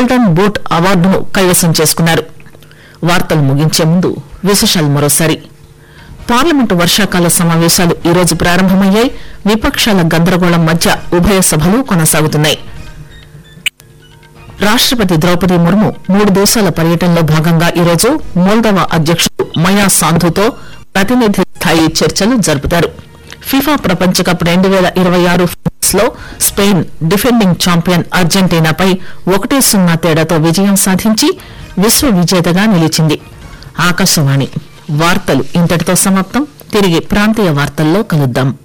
golden boot అవార్డును కైవసం చేసుకున్నారు వార్తలు ముగించే ముందు విశేషాలు మరోసారి పార్లమెంటు వర్షాకాల సమావేశాలు ఈ రోజు ప్రారంభమయ్యాయి విపక్షాల గందరగోళం మధ్య ఉభయ సభలు కొనసాగుతున్నాయి రాష్టపతి ద్రౌపది ముర్ము మూడు దేశాల పర్యటనలో భాగంగా ఈరోజు మోల్దోవా అధ్యక్షుడు మయా సాంధుతో ప్రతినిధి స్థాయి చర్చలు జరుపుతారు ఫిఫా ప్రపంచ కప్ రెండు వేల ఇరవై ఆరు లో స్పెయిన్ డిఫెండింగ్ ఛాంపియన్ అర్జెంటీనాపై ఒకటి సున్నా తేడాతో విజయం సాధించి విశ్వ విజేతగా నిలిచింది ఆకాశవాణి వార్తలు ఇంతటితో సమాప్తం తిరిగి ప్రాంతీయ వార్తల్లో కలుద్దాం